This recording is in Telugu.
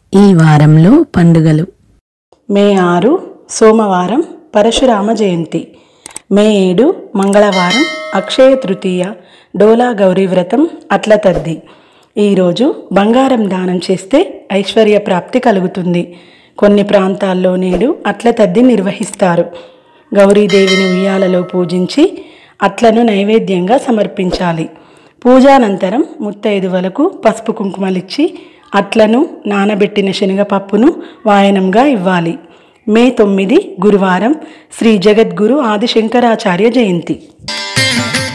ఈ వారంలో పండుగలు మే ఆరు సోమవారం పరశురామ జయంతి మే ఏడు మంగళవారం అక్షయ తృతీయ డోలా గౌరీ వ్రతం అట్ల తద్ది ఈరోజు బంగారం దానం చేస్తే ఐశ్వర్య ప్రాప్తి కలుగుతుంది కొన్ని ప్రాంతాల్లో నేడు అట్ల తద్ది నిర్వహిస్తారు గౌరీదేవిని ఉయ్యాలలో పూజించి అట్లను నైవేద్యంగా సమర్పించాలి పూజానంతరం ముత్తైదువలకు పసుపు కుంకుమలిచ్చి అట్లను నానబెట్టిన శనగపప్పును వాయనంగా ఇవ్వాలి మే తొమ్మిది గురువారం శ్రీ జగద్గురు ఆదిశంకరాచార్య జయంతి